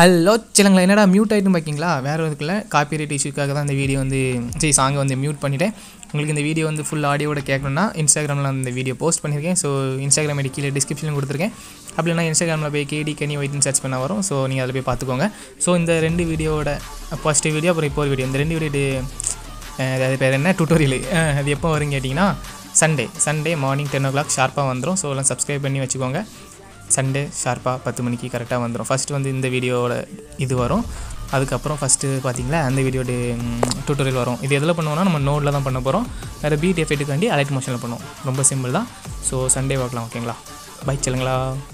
hello சிலங்களா என்னடா mute ஆகிட்டு பார்க்கிங்களா வேறு இதுக்குள்ள காப்பிரைட் இஷ்யூக்காக தான் இந்த வீடியோ வந்து சரி சாங்கை வந்து மியூட் பண்ணிவிட்டேன் உங்களுக்கு இந்த வீடியோ வந்து ஃபுல் ஆடியோட கேட்கணும்னா இன்ஸ்டாகிராமில் அந்த வீடியோ போஸ்ட் பண்ணியிருக்கேன் ஸோ இன்ஸ்டாகிராம் ஐடி கீழே டிஸ்கிரிப்ஷனில் கொடுத்துருக்கேன் அப்படின்னா இன்ஸ்டாகிராமில் போய் கேடி கனி ஒயிட்னு சர்ச் பண்ண வரும் ஸோ நீங்கள் அதில் போய் பார்த்துக்கோங்க ஸோ இந்த ரெண்டு வீடியோவோட ஃபஸ்ட்டு வீடியோ அப்புறம் இப்போ ஒரு வீடியோ இந்த ரெண்டு வீடியோ அது பேர் என்ன டுட்டோரியல் அது எப்போ வரும் கேட்டிங்கன்னா Sunday Sunday morning ten o'clock ஷார்ப்பாக வந்துடும் ஸோ எல்லாம் சப்ஸ்கிரைப் பண்ணி வச்சுக்கோங்க சண்டே ஷார்ப்பாக பத்து மணிக்கு கரெக்டாக வந்துடும் ஃபஸ்ட்டு வந்து இந்த வீடியோவோட இது வரும் அதுக்கப்புறம் ஃபஸ்ட்டு பார்த்தீங்களா அந்த வீடியோ டுட்டோரியல் வரும் இது எதில் பண்ணுவோம்னா நம்ம நோடில் தான் பண்ண போகிறோம் வேறு பீட் எஃபெக்ட்டுக்காண்டி அலைட் மோஷனில் பண்ணுவோம் ரொம்ப சிம்பிள் தான் ஸோ சண்டே பார்க்கலாம் ஓகேங்களா பை சொல்லுங்களா